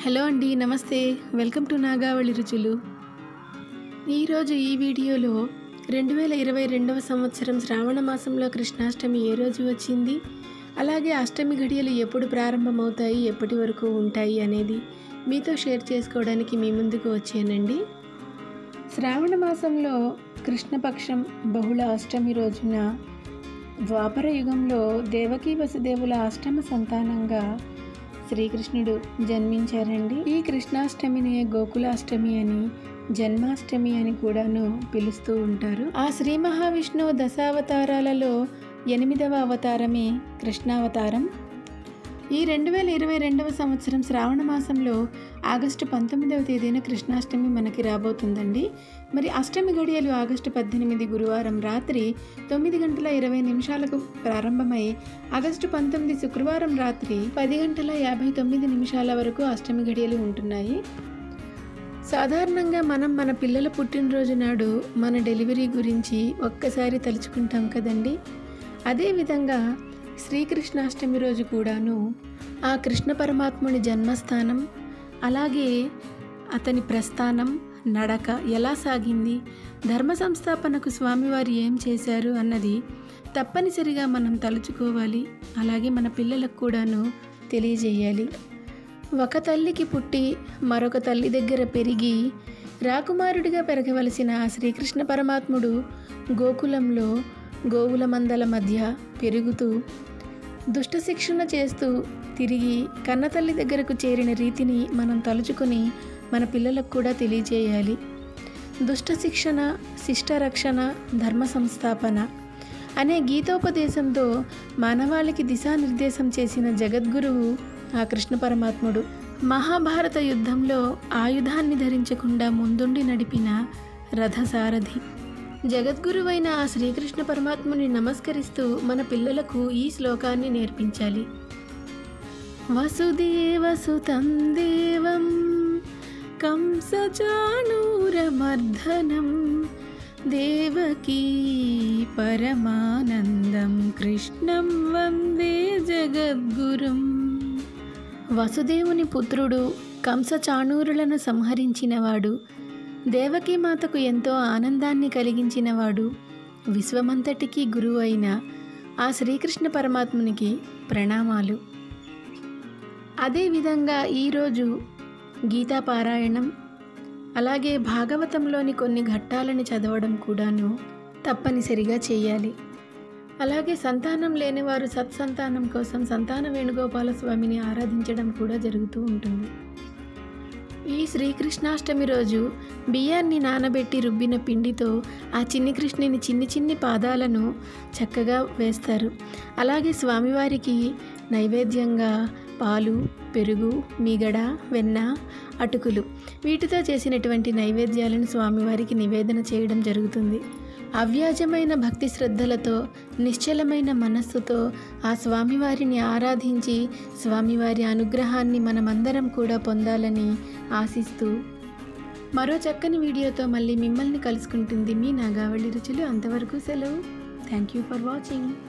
hello అండి నమస్తే welcome to Nagavali రుచులు ఈరోజు ఈ వీడియోలో రెండు వేల ఇరవై రెండవ సంవత్సరం శ్రావణ మాసంలో కృష్ణాష్టమి ఏ రోజు వచ్చింది అలాగే అష్టమి ఘడియలు ఎప్పుడు ప్రారంభమవుతాయి ఎప్పటి వరకు ఉంటాయి అనేది మీతో షేర్ చేసుకోవడానికి మీ ముందుకు వచ్చానండి శ్రావణ మాసంలో కృష్ణపక్షం బహుళ అష్టమి రోజున ద్వాపర యుగంలో దేవకీ వసుదేవుల అష్టమ సంతానంగా శ్రీకృష్ణుడు జన్మించారండి ఈ కృష్ణాష్టమిని గోకులాష్టమి అని జన్మాష్టమి అని కూడాను పిలుస్తూ ఉంటారు ఆ శ్రీ మహావిష్ణువు దశావతారాలలో ఎనిమిదవ అవతారమే కృష్ణావతారం ఈ రెండు వేల ఇరవై రెండవ సంవత్సరం శ్రావణ మాసంలో ఆగస్టు పంతొమ్మిదవ తేదీన కృష్ణాష్టమి మనకి రాబోతుందండి మరి అష్టమి గడియలు ఆగస్టు పద్దెనిమిది గురువారం రాత్రి తొమ్మిది గంటల ఇరవై నిమిషాలకు ప్రారంభమై ఆగస్టు పంతొమ్మిది శుక్రవారం రాత్రి పది గంటల యాభై తొమ్మిది నిమిషాల వరకు అష్టమి గడియలు ఉంటున్నాయి సాధారణంగా మనం మన పిల్లల పుట్టినరోజు నాడు మన డెలివరీ గురించి ఒక్కసారి తలుచుకుంటాం కదండి అదేవిధంగా శ్రీకృష్ణాష్టమి రోజు కూడాను ఆ కృష్ణ పరమాత్ముని జన్మస్థానం అలాగే అతని ప్రస్థానం నడక ఎలా సాగింది ధర్మ సంస్థాపనకు స్వామివారు ఏం చేశారు అన్నది తప్పనిసరిగా మనం తలుచుకోవాలి అలాగే మన పిల్లలకు కూడాను తెలియజేయాలి ఒక తల్లికి పుట్టి మరొక తల్లి దగ్గర పెరిగి రాకుమారుడిగా పెరగవలసిన ఆ శ్రీకృష్ణ పరమాత్ముడు గోకులంలో గోవుల మందల మధ్య పెరుగుతూ దుష్ట శిక్షణ చేస్తూ తిరిగి కన్నతల్లి దగ్గరకు చేరిన రీతిని మనం తలుచుకొని మన పిల్లలకు కూడా తెలియజేయాలి దుష్ట శిక్షణ శిష్ట రక్షణ ధర్మ సంస్థాపన అనే గీతోపదేశంతో మానవాళికి దిశానిర్దేశం చేసిన జగద్గురువు ఆ కృష్ణ పరమాత్ముడు మహాభారత యుద్ధంలో ఆయుధాన్ని ధరించకుండా ముందుండి నడిపిన రథసారథి జగద్గురువైన ఆ శ్రీకృష్ణ పరమాత్ముని నమస్కరిస్తూ మన పిల్లలకు ఈ శ్లోకాన్ని నేర్పించాలి వసుదేవసుతం దేవం కంసచాణూరమర్ధనం దేవకీ పరమానందం కృష్ణం వందే జగద్గురుం వసుదేవుని పుత్రుడు కంసచాణూరులను సంహరించినవాడు దేవకీమాతకు ఎంతో ఆనందాన్ని కలిగించినవాడు విశ్వమంతటికీ గురువు అయిన ఆ శ్రీకృష్ణ పరమాత్మునికి ప్రణామాలు అదేవిధంగా ఈరోజు గీతా పారాయణం అలాగే భాగవతంలోని కొన్ని ఘట్టాలను చదవడం కూడాను తప్పనిసరిగా చేయాలి అలాగే సంతానం లేనివారు సత్సంతానం కోసం సంతాన వేణుగోపాల స్వామిని ఆరాధించడం కూడా జరుగుతూ ఉంటుంది ఈ శ్రీకృష్ణాష్టమి రోజు బియ్యాన్ని నానబెట్టి రుబ్బిన పిండితో ఆ చిన్ని కృష్ణుని చిన్ని చిన్ని పాదాలను చక్కగా వేస్తారు అలాగే స్వామివారికి నైవేద్యంగా పాలు పెరుగు మీగడ వెన్న అటుకులు వీటితో చేసినటువంటి నైవేద్యాలను స్వామివారికి నివేదన చేయడం జరుగుతుంది అవ్యాజమైన భక్తి శ్రద్ధలతో నిశ్చలమైన మనస్సుతో ఆ స్వామివారిని ఆరాధించి స్వామివారి అనుగ్రహాన్ని మనమందరం కూడా పొందాలని ఆశిస్తూ మరో చక్కని వీడియోతో మళ్ళీ మిమ్మల్ని కలుసుకుంటుంది మీ నాగావళి రుచులు అంతవరకు సెలవు థ్యాంక్ యూ ఫర్ వాచింగ్